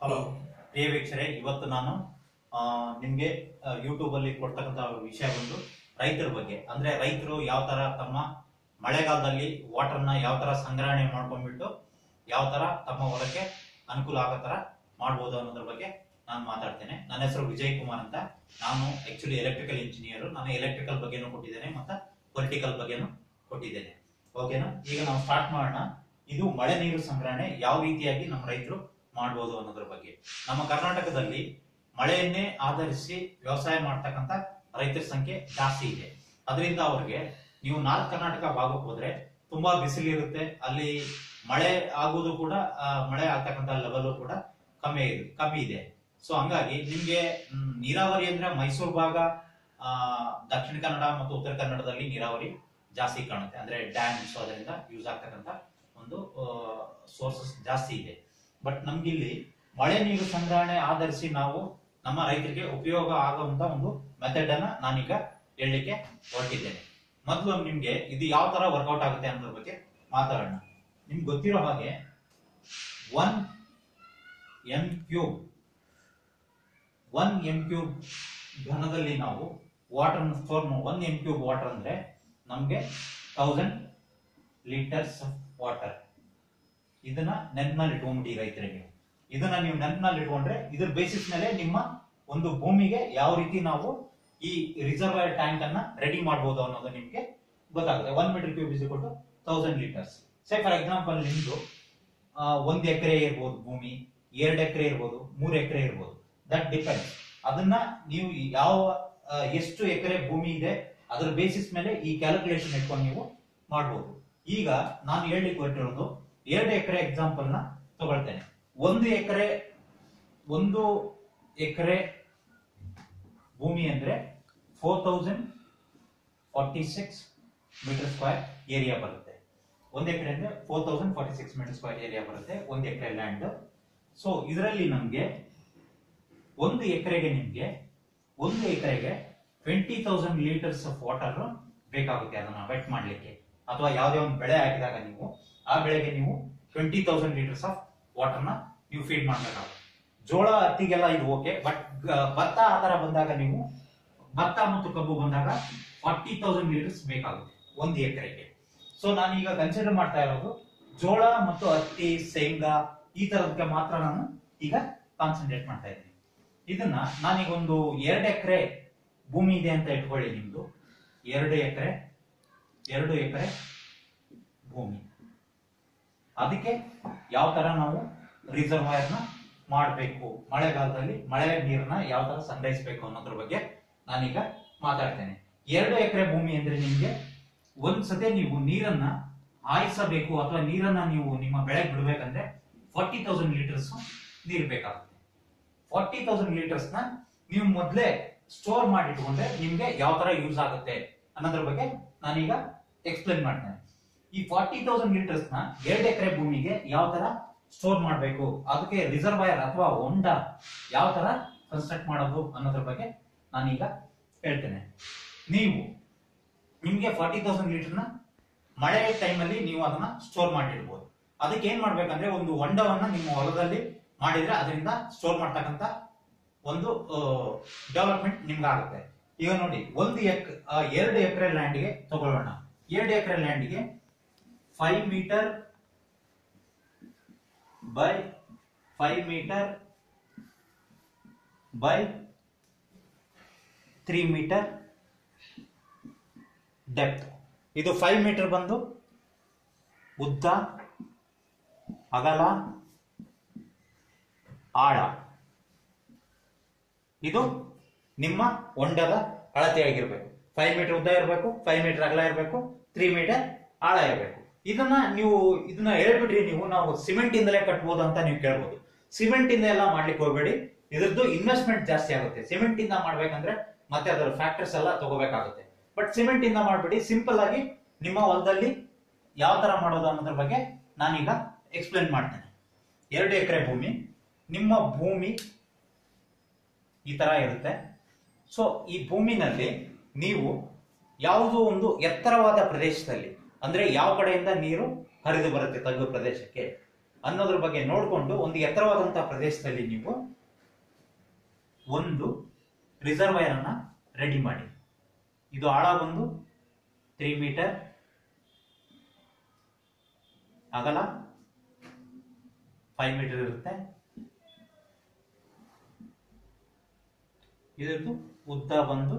hello ಪ್ರಿಯ ವೀಕ್ಷರೇ ಇವತ್ತು ನಾನು ಆ, ನಿಮ್ಗೆ ಯೂಟ್ಯೂಬ್ ಅಲ್ಲಿ ಕೊಡ್ತಕ್ಕಂತ ವಿಷಯ ಬಂದು ರೈತರ ಬಗ್ಗೆ ಅಂದ್ರೆ ರೈತರು ಯಾವ ತರ ತಮ್ಮ ಮಳೆಗಾಲದಲ್ಲಿ ವಾಟರ್ನ ಯಾವ ತರ ಸಂಗ್ರಹಣೆ ಮಾಡ್ಕೊಂಡ್ಬಿಟ್ಟು ಯಾವ ತರ ತಮ್ಮ ಹೊಲಕ್ಕೆ ಅನುಕೂಲ ಆಗೋ ತರ ಮಾಡ್ಬೋದು ಅನ್ನೋದ್ರ ಬಗ್ಗೆ ನಾನು ಮಾತಾಡ್ತೇನೆ ನನ್ನ ಹೆಸರು ವಿಜಯ್ ಕುಮಾರ್ ಅಂತ ನಾನು ಆಕ್ಚುಲಿ ಎಲೆಕ್ಟ್ರಿಕಲ್ ಇಂಜಿನಿಯರ್ ನಾನು ಎಲೆಕ್ಟ್ರಿಕಲ್ ಬಗ್ಗೆನೂ ಕೊಟ್ಟಿದ್ದೇನೆ ಮತ್ತೆ ಪೊಲಿಟಿಕಲ್ ಬಗ್ಗೆನೂ ಕೊಟ್ಟಿದ್ದೇನೆ ಓಕೆನಾ ಈಗ ನಾವು ಸ್ಟಾರ್ಟ್ ಮಾಡೋಣ ಇದು ಮಳೆ ನೀರು ಸಂಗ್ರಹಣೆ ಯಾವ ರೀತಿಯಾಗಿ ನಮ್ಮ ರೈತರು ಮಾಡ್ಬೋದು ಅನ್ನೋದ್ರ ಬಗ್ಗೆ ನಮ್ಮ ಕರ್ನಾಟಕದಲ್ಲಿ ಮಳೆಯನ್ನೇ ಆಧರಿಸಿ ವ್ಯವಸಾಯ ಮಾಡ್ತಕ್ಕಂತ ರೈತರ ಸಂಖ್ಯೆ ಜಾಸ್ತಿ ಇದೆ ಅದರಿಂದ ಅವ್ರಿಗೆ ನೀವು ನಾರ್ತ್ ಕರ್ನಾಟಕ ಭಾಗಕ್ಕೆ ಹೋದ್ರೆ ತುಂಬಾ ಬಿಸಿಲಿರುತ್ತೆ ಅಲ್ಲಿ ಮಳೆ ಆಗುವುದು ಕೂಡ ಆ, ಮಳೆ ಆಗ್ತಕ್ಕಂತ ಲೆವೆಲ್ ಕೂಡ ಕಮ್ಮಿ ಇದೆ ಕಮ್ಮಿ ಇದೆ ಸೊ ಹಂಗಾಗಿ ನಿಮ್ಗೆ ಮ್, ನೀರಾವರಿ ಅಂದ್ರೆ ಮೈಸೂರು ಭಾಗ ಆ, ದಕ್ಷಿಣ ಕನ್ನಡ ಮತ್ತು ಉತ್ತರ ಕನ್ನಡದಲ್ಲಿ ನೀರಾವರಿ ಜಾಸ್ತಿ ಕಾಣುತ್ತೆ ಅಂದ್ರೆ ಡ್ಯಾಮ್ಸ್ ಅದರಿಂದ ಯೂಸ್ ಆಗ್ತಕ್ಕಂತ ಒಂದು ಸೋರ್ಸಸ್ ಜಾಸ್ತಿ ಇದೆ ಬಟ್ ನಮ್ಗಿಲ್ಲಿ ಮಳೆ ನೀರು ಸಂಗ್ರಹಣೆ ಆಧರಿಸಿ ನಾವು ನಮ್ಮ ರೈತರಿಗೆ ಉಪಯೋಗ ಆಗುವಂತ ಒಂದು ಮೆಥಡ್ ಅನ್ನ ನಾನೀಗ ಹೇಳಲಿಕ್ಕೆ ಹೊರಟಿದ್ದೇನೆ ಮೊದಲು ನಿಮ್ಗೆ ಇದು ಯಾವ ತರ ವರ್ಕೌಟ್ ಆಗುತ್ತೆ ಅನ್ನೋದ್ರ ಬಗ್ಗೆ ಮಾತಾಡೋಣ ನಿಮ್ಗೆ ಗೊತ್ತಿರೋ ಹಾಗೆ one M cube one M cube ಘನದಲ್ಲಿ ನಾವು water store one M cube water ಅಂದ್ರೆ ನಮ್ಗೆ ತೌಸಂಡ್ ಲೀಟರ್ಸ್ ವಾಟರ್ ಇದನ್ನ ನೆನ್ನಲ್ಲಿ ಇಟ್ಕೊಂಡ್ಬಿಡಿ ರೈತರಿಗೆ ನೀವು ಇದನ್ನ ನೀವು ನೆನ್ನಲ್ಲಿ ಇಟ್ಕೊಂಡ್ರೆ ಇದ್ರ ಬೇಸಿಸ್ ಮೇಲೆ ನಿಮ್ಮ ಒಂದು ಭೂಮಿಗೆ ಯಾವ ರೀತಿ ನಾವು ಈ ರಿಸರ್ವರ್ ಟ್ಯಾಂಕ್ ಅನ್ನ ರೆಡಿ ಮಾಡಬಹುದು ಅನ್ನೋದು ನಿಮ್ಗೆ ಗೊತ್ತಾಗುತ್ತೆ one metre cube is to thousand litres say for example ನಿಮ್ದು ಆ, ಒಂದ್ ಎಕರೆ ಇರ್ಬೋದು ಭೂಮಿ ಎರಡ್ ಎಕರೆ ಇರ್ಬೋದು ಮೂರ್ ಎಕರೆ ಇರ್ಬೋದು ದಟ್ ಡಿಪೆಂಡ್ ಅದನ್ನ ನೀವು ಯಾವ ಆ, ಎಷ್ಟು ಎಕರೆ ಭೂಮಿ ಇದೆ ಅದರ ಬೇಸಿಸ್ ಮೇಲೆ ಈ ಕ್ಯಾಲ್ಕುಲೇಷನ್ ಇಟ್ಕೊಂಡು ನೀವು ಮಾಡ್ಬೋದು ಈಗ ನಾನು ಹೇಳಲಿಕ್ಕೆ ಹೊರಟಿರೋದು ಎರಡು ಎಕರೆ ಎಕ್ಸಾಂಪಲ್ ನ ತಗೊಳ್ತೇನೆ ಒಂದು ಎಕರೆ ಒಂದು ಎಕರೆ ಭೂಮಿ ಅಂದ್ರೆ four thousand forty six metre square area ಬರುತ್ತೆ ಒಂದು ಎಕರೆ ಅಂದ್ರೆ four thousand forty six metre square area ಬರುತ್ತೆ ಒಂದು ಎಕರೆ ಲ್ಯಾಂಡ್ ಸೊ ಇದರಲ್ಲಿ ನಮ್ಗೆ ಒಂದು ಎಕರೆಗೆ ನಿಮ್ಗೆ ಒಂದು ಎಕರೆಗೆ twenty thousand litres of water ಬೇಕಾಗುತ್ತೆ ಅದನ್ನ ವೆಟ್ ಮಾಡ್ಲಿಕ್ಕೆ ಅಥವಾ ಯಾವುದೇ ಒಂದು ಬೆಳೆ ಹಾಕಿದಾಗ ನೀವು ಆ ಬೆಳೆಗೆ ನೀವು ಟ್ವೆಂಟಿ ತೌಸಂಡ್ ಲೀಟರ್ಸ್ ಆಫ್ ವಾಟರ್ನ ನೀವು ಫೀಡ್ ಮಾಡಬೇಕಾಗುತ್ತೆ ಜೋಳ ಹತ್ತಿಗೆಲ್ಲ ಇದು ಓಕೆ ಬಟ್ ಭತ್ತ ಆ ತರ ಬಂದಾಗ ನೀವು ಭತ್ತ ಮತ್ತು ಕಬ್ಬು ಬಂದಾಗ ಫಾರ್ಟಿ ತೌಸಂಡ್ ಲೀಟರ್ಸ್ ಬೇಕಾಗುತ್ತೆ ಒಂದು ಎಕರೆಗೆ ಸೊ ನಾನೀಗ ಕನ್ಸಿಡರ್ ಮಾಡ್ತಾ ಇರೋದು ಜೋಳ ಮತ್ತು ಹತ್ತಿ ಶೇಂಗಾ ಈ ತರದಕ್ಕೆ ಮಾತ್ರ ನಾನು ಈಗ ಕಾನ್ಸಂಟ್ರೇಟ್ ಮಾಡ್ತಾ ಇದ್ದೀನಿ ಇದನ್ನ ನಾನೀಗ ಒಂದು ಎರಡು ಎಕರೆ ಭೂಮಿ ಇದೆ ಅಂತ ಇಟ್ಕೊಳ್ಳಿ ನಿಮ್ದು ಎರಡು ಎಕರೆ ಎರಡು ಎಕರೆ ಭೂಮಿ ಅದಕ್ಕೆ ಯಾವ ತರ ನಾವು ರಿಸರ್ವಾಯರ್ ನ ಮಾಡಬೇಕು ಮಳೆಗಾಲದಲ್ಲಿ ಮಳೆ ನೀರನ್ನ ಯಾವ ತರ ಸಂಗ್ರಹಿಸಬೇಕು ಅನ್ನೋದ್ರ ಬಗ್ಗೆ ನಾನೀಗ ಮಾತಾಡ್ತೇನೆ ಎರಡು ಎಕರೆ ಭೂಮಿ ಅಂದ್ರೆ ನಿಮ್ಗೆ ಒಂದ್ ಸತಿ ನೀವು ನೀರನ್ನ ಹಾಯಿಸಬೇಕು ಅಥವಾ ನೀರನ್ನ ನೀವು ನಿಮ್ಮ ಬೆಳೆಗೆ ಬಿಡ್ಬೇಕಂದ್ರೆ ಫಾರ್ಟಿ ತೌಸಂಡ್ ಲೀಟರ್ಸ್ ನೀರು ಬೇಕಾಗುತ್ತೆ ಫಾರ್ಟಿ ತೌಸಂಡ್ ಲೀಟರ್ಸ್ ನ ನೀವು ಮೊದ್ಲೇ ಸ್ಟೋರ್ ಮಾಡಿಟ್ಕೊಂಡ್ರೆ ನಿಮ್ಗೆ ಯಾವ ತರ ಯೂಸ್ ಆಗುತ್ತೆ ಅನ್ನೋದ್ರ ಬಗ್ಗೆ ನಾನೀಗ ಎಕ್ಸ್ಪ್ಲೇನ್ ಮಾಡ್ತೇನೆ ಈ ಫಾರ್ಟಿ ತೌಸಂಡ್ ಲೀಟರ್ಸ್ ನ ಎರಡು ಎಕರೆ ಭೂಮಿಗೆ ಯಾವ ತರ ಸ್ಟೋರ್ ಮಾಡಬೇಕು ಅದಕ್ಕೆ ರಿಸರ್ವಾಯರ್ ಅಥವಾ ಹೊಂಡ ಯಾವ ತರ ಕನ್ಸ್ಟ್ರಕ್ಟ್ ಮಾಡೋದು ಅನ್ನೋದ್ರ ಬಗ್ಗೆ ನಾನೀಗ ಹೇಳ್ತೇನೆ ನೀವು ನಿಮ್ಗೆ ಫಾರ್ಟಿ ತೌಸಂಡ್ ಲೀಟರ್ ನ ಮಳೆ ಟೈಮಲ್ಲಿ ನೀವು ಅದನ್ನ ಸ್ಟೋರ್ ಮಾಡಿಡ್ಬೋದು ಅದಕ್ಕೆ ಏನ್ ಮಾಡ್ಬೇಕಂದ್ರೆ ಒಂದು ಹೊಂಡವನ್ನ ನಿಮ್ಮ ಹೊಲದಲ್ಲಿ ಮಾಡಿದ್ರೆ ಅದರಿಂದ ಸ್ಟೋರ್ ಮಾಡ್ತಕ್ಕಂತ ಒಂದು ಡೆವಲಪ್ಮೆಂಟ್ ನಿಮ್ಗೆ ಆಗುತ್ತೆ ಈಗ ನೋಡಿ ಒಂದು ಎಕ್ ಆ, ಎರಡು ಎಕರೆ ಲ್ಯಾಂಡ್ಗೆ ತಗೊಳ್ಳೋಣ ಎರಡು ಎಕರೆ ಲ್ಯಾಂಡ್ಗೆ five metre by five metre by three metre depth ಇದು ಫೈವ್ ಮೀಟರ್ ಬಂದು ಉದ್ದ ಅಗಲ ಆಳ ಇದು ನಿಮ್ಮ ಹೊಂಡದ ಅಳತೆಯಾಗಿರ್ಬೇಕು ಫೈವ್ ಮೀಟರ್ ಉದ್ದ ಇರಬೇಕು ಫೈವ್ ಮೀಟರ್ ಅಗಲ ಇರಬೇಕು ತ್ರೀ ಮೀಟರ್ ಆಳ ಇರಬೇಕು ಇದನ್ನ ನೀವು ಇದನ್ನ ಹೇಳ್ಬಿಡ್ರಿ ನೀವು ನಾವು ಸಿಮೆಂಟ್ ಇಂದಲೇ ಕಟ್ಬೋದು ಅಂತ ನೀವು ಕೇಳ್ಬೋದು ಸಿಮೆಂಟ್ ಇಂದ ಎಲ್ಲ ಮಾಡ್ಲಿಕ್ಕೆ ಹೋಗ್ಬೇಡಿ ಇದ್ರದ್ದು ಇನ್ವೆಸ್ಟ್ಮೆಂಟ್ ಜಾಸ್ತಿ ಆಗುತ್ತೆ ಸಿಮೆಂಟ್ ಇಂದ ಮಾಡ್ಬೇಕಂದ್ರೆ ಮತ್ತೆ ಅದರ ಫ್ಯಾಕ್ಟರ್ಸ್ ಎಲ್ಲ ತಗೋಬೇಕಾಗುತ್ತೆ ಬಟ್ ಸಿಮೆಂಟ್ ಇಂದ ಮಾಡ್ಬಿಡಿ ಸಿಂಪಲ್ ಆಗಿ ನಿಮ್ಮ ಹೊಲದಲ್ಲಿ ಯಾವ ತರ ಮಾಡೋದು ಅನ್ನೋದ್ರ ಬಗ್ಗೆ ನಾನೀಗ ಎಕ್ಸ್ಪ್ಲೇನ್ ಮಾಡ್ತೇನೆ ಎರಡು ಎಕರೆ ಭೂಮಿ ನಿಮ್ಮ ಭೂಮಿ ಈ ತರ ಇರುತ್ತೆ ಸೊ ಈ ಭೂಮಿನಲ್ಲಿ ನೀವು ಯಾವುದೋ ಒಂದು ಎತ್ತರವಾದ ಪ್ರದೇಶದಲ್ಲಿ ಅಂದ್ರೆ ಯಾವ ಕಡೆಯಿಂದ ನೀರು ಹರಿದು ಬರುತ್ತೆ ತಗ್ಗು ಪ್ರದೇಶಕ್ಕೆ ಅನ್ನೋದ್ರ ಬಗ್ಗೆ ನೋಡಿಕೊಂಡು ಒಂದು ಎತ್ತರವಾದಂತಹ ಪ್ರದೇಶದಲ್ಲಿ ನೀವು ಒಂದು ರಿಸರ್ವೈರ್ ಅನ್ನ ರೆಡಿ ಮಾಡಿ ಇದು ಆಳ ಬಂದು ತ್ರೀ ಮೀಟರ್ ಅಗಲ ಫೈವ್ ಮೀಟರ್ ಇರುತ್ತೆ ಇದರದ್ದು ಉದ್ದ ಬಂದು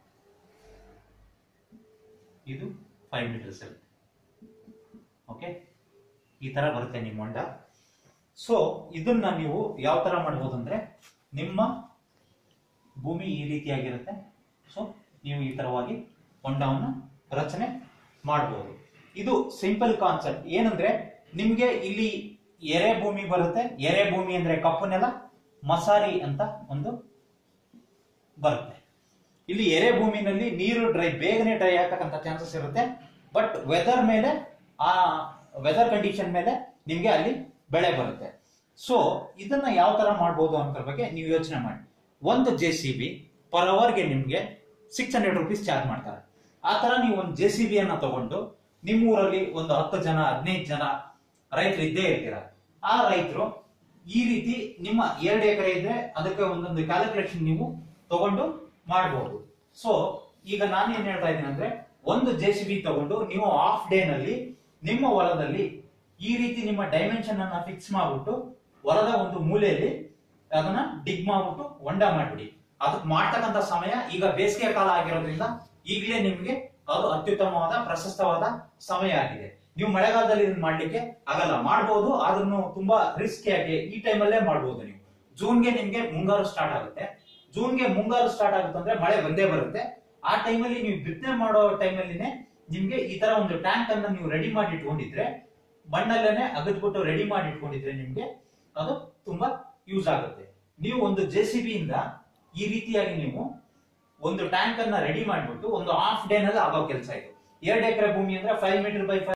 ಇದು ಫೈವ್ ಮೀಟರ್ಸ್ ಇರುತ್ತೆ ಓಕೆ ಈ ತರ ಬರುತ್ತೆ ನಿಮ್ಮ ಹೊಂಡ ಸೊ ಇದನ್ನ ನೀವು ಯಾವ ತರ ಮಾಡ್ಬೋದು ಅಂದ್ರೆ ನಿಮ್ಮ ಭೂಮಿ ಈ ರೀತಿಯಾಗಿರುತ್ತೆ ಸೊ ನೀವು ಈ ತರವಾಗಿ ಹೊಂಡವನ್ನು ರಚನೆ ಮಾಡಬಹುದು ಇದು ಸಿಂಪಲ್ ಕಾನ್ಸೆಪ್ಟ್ ಏನಂದ್ರೆ ನಿಮ್ಗೆ ಇಲ್ಲಿ ಎರೆ ಭೂಮಿ ಬರುತ್ತೆ ಎರೆ ಭೂಮಿ ಅಂದ್ರೆ ಕಪ್ಪು ನೆಲ ಮಸಾರಿ ಅಂತ ಒಂದು ಬರುತ್ತೆ ಇಲ್ಲಿ ಎರೆ ಭೂಮಿನಲ್ಲಿ ನೀರು ಡ್ರೈ ಬೇಗನೆ ಡ್ರೈ ಆಗ್ತಕ್ಕಂಥ ಚಾನ್ಸಸ್ ಇರುತ್ತೆ ಬಟ್ ವೆದರ್ ಮೇಲೆ ಆ ವೆದರ್ ಕಂಡೀಷನ್ ಮೇಲೆ ನಿಮ್ಗೆ ಅಲ್ಲಿ ಬೆಳೆ ಬರುತ್ತೆ ಸೊ ಇದನ್ನ ಯಾವ ತರ ಮಾಡ್ಬೋದು ಅನ್ನೋದ್ರ ಬಗ್ಗೆ ನೀವು ಯೋಚನೆ ಮಾಡಿ ಒಂದು ಜೆ ಸಿ ಬಿ ಪರ್ ಅವರ್ಗೆ ನಿಮ್ಗೆ ಸಿಕ್ಸ್ ಹಂಡ್ರೆಡ್ ರುಪೀಸ್ ಚಾರ್ಜ್ ಮಾಡ್ತಾರೆ ಆ ತರ ನೀವು ಒಂದು ಜೆ ಸಿ ಬಿ ಅನ್ನ ತಗೊಂಡು ನಿಮ್ಮ ಊರಲ್ಲಿ ಒಂದು ಹತ್ತು ಜನ ಹದಿನೈದು ಜನ ರೈತರು ಇದ್ದೇ ಇರ್ತೀರ ಆ ರೈತರು ಈ ರೀತಿ ನಿಮ್ಮ ಎರಡು ಎಕರೆ ಇದ್ರೆ ಅದಕ್ಕೆ ಒಂದೊಂದು ಕ್ಯಾಲ್ಕುಲೇಷನ್ ನೀವು ತಗೊಂಡು ಮಾಡಬಹುದು ಸೊ ಈಗ ನಾನು ಏನ್ ಹೇಳ್ತಾ ಇದ್ದೀನಿ ಅಂದ್ರೆ ಒಂದು ಜೆ ಸಿ ಬಿ ತಗೊಂಡು ನೀವು ಹಾಫ್ ಡೇ ನಲ್ಲಿ ನಿಮ್ಮ ಹೊಲದಲ್ಲಿ ಈ ರೀತಿ ನಿಮ್ಮ ಡೈಮೆನ್ಷನ್ ಅನ್ನ ಫಿಕ್ಸ್ ಮಾಡ್ಬಿಟ್ಟು ಹೊಲದ ಒಂದು ಮೂಲೆಯಲ್ಲಿ ಅದನ್ನ ಡಿಗ್ ಮಾಡ್ಬಿಟ್ಟು ಹೊಂಡ ಮಾಡ್ಬಿಡಿ ಅದಕ್ಕೆ ಮಾಡ್ತಕ್ಕಂಥ ಸಮಯ ಈಗ ಬೇಸಿಗೆ ಕಾಲ ಆಗಿರೋದ್ರಿಂದ ಈಗಲೇ ನಿಮ್ಗೆ ಅದು ಅತ್ಯುತ್ತಮವಾದ ಪ್ರಶಸ್ತವಾದ ಸಮಯ ಆಗಿದೆ ನೀವು ಮಳೆಗಾಲದಲ್ಲಿ ಇದನ್ನ ಮಾಡ್ಲಿಕ್ಕೆ ಆಗಲ್ಲ ಮಾಡಬಹುದು ಆದ್ರೂ ತುಂಬಾ ರಿಸ್ಕಿ ಆಗಿ ಈ ಟೈಮಲ್ಲೇ ಮಾಡಬಹುದು ನೀವು ಜೂನ್ಗೆ ನಿಮ್ಗೆ ಮುಂಗಾರು ಸ್ಟಾರ್ಟ್ ಆಗುತ್ತೆ ಜೂನ್ಗೆ ಮುಂಗಾರು ಸ್ಟಾರ್ಟ್ ಆಗುತ್ತೆ ಅಂದ್ರೆ ಮಳೆ ಬಂದೇ ಬರುತ್ತೆ ಆ ಟೈಮಲ್ಲಿ ನೀವು ಬಿತ್ತನೆ ಮಾಡೋ ಟೈಮಲ್ಲಿನೇ ನಿಮ್ಗೆ ಈ ತರ ಒಂದು ಟ್ಯಾಂಕ್ ಅನ್ನ ನೀವು ರೆಡಿ ಮಾಡಿ ಇಟ್ಕೊಂಡಿದ್ರೆ ಮಣ್ಣಲ್ಲೇನೆ ಅಗದ್ಬಿಟ್ಟು ರೆಡಿ ಮಾಡಿ ಇಟ್ಕೊಂಡಿದ್ರೆ ನಿಮ್ಗೆ ಅದು ತುಂಬಾ ಯೂಸ್ ಆಗುತ್ತೆ ನೀವು ಒಂದು ಜೆ ಸಿ ಬಿ ಇಂದ ಈ ರೀತಿಯಾಗಿ ನೀವು ಒಂದು ಟ್ಯಾಂಕ್ ಅನ್ನ ರೆಡಿ ಮಾಡ್ಬಿಟ್ಟು ಒಂದು ಹಾಫ್ ಡೇ ನಲ್ಲಿ ಆಗೋ ಕೆಲಸ ಇದು ಎರಡು ಎಕರೆ ಭೂಮಿ ಅಂದ್ರೆ ಫೈವ್ ಮೀಟರ್ ಬೈ